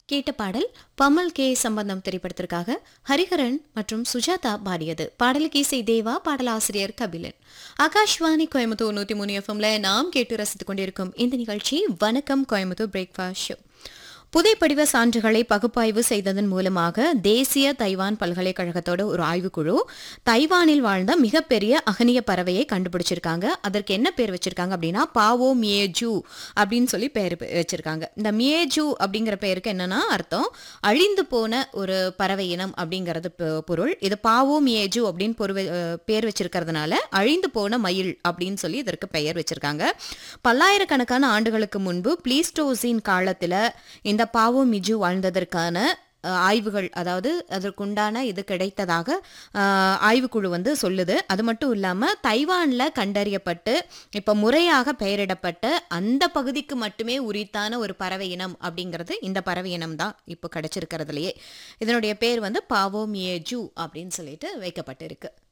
கேட்ட பாடல் பமல் கே சம்பந்தம் திரைப்படத்திற்காக ஹரிஹரன் மற்றும் சுஜாதா பாடியது பாடலுக்கு இசை தேவா பாடலாசிரியர் கபிலன் ஆகாஷ்வாணி கோயம்புத்தூர் நூத்தி மூணு எஃப்எம்ல நாம் கேட்டு ரசித்துக் கொண்டிருக்கும் இந்த நிகழ்ச்சி வணக்கம் கோயம்புத்தூர் பிரேக்ஃபாஸ்ட் ஷோ புதைப்படிவ சான்றுகளை பகுப்பாய்வு செய்ததன் மூலமாக தேசிய தைவான் பல்கலைக்கழகத்தோட ஒரு ஆய்வுக்குழு தைவானில் வாழ்ந்த மிகப்பெரிய அகனிய பறவையை கண்டுபிடிச்சிருக்காங்க அதற்கு என்ன பேர் வச்சிருக்காங்க அப்படின்னா பாவோ மியேஜூ அப்படின்னு சொல்லி பேர் பெ- வச்சிருக்காங்க இந்த மியேஜூ அப்படிங்கிற பேருக்கு என்னன்னா அர்த்தம் அழிந்து போன ஒரு பறவை இனம் அப்படிங்கிறது பொ- பொருள் இது பாவோ மியேஜூ அப்படின்னு பொருள் அஹ், பேர் வச்சிருக்கிறதுனால அழிந்து போன மயில் அப்படின்னு சொல்லி இதற்கு பெயர் வச்சிருக்காங்க பல்லாயிரக்கணக்கான ஆண்டுகளுக்கு முன்பு பிளீஸ்டோசின் காலத்துல இந்த பாவோ மிஜு வாழ்ந்ததற்கான அஹ், ஆய்வுகள் அதாவது அதற்குண்டான இது கிடைத்ததாக அஹ், ஆய்வுக்குழு வந்து சொல்லுது அது மட்டும் இல்லாம தைவான்ல கண்டறியப்பட்டு இப்ப முறையாக பெயரிடப்பட்ட அந்த பகுதிக்கு மட்டுமே உரித்தான ஒரு பறவை இனம் அப்படிங்கிறது இந்த பறவை இனம் தான் இப்போ கிடைச்சிருக்கிறதுலயே இதனுடைய பேர் வந்து பாவோ மியேஜு அப்படின்னு சொல்லிட்டு வைக்கப்பட்டிருக்கு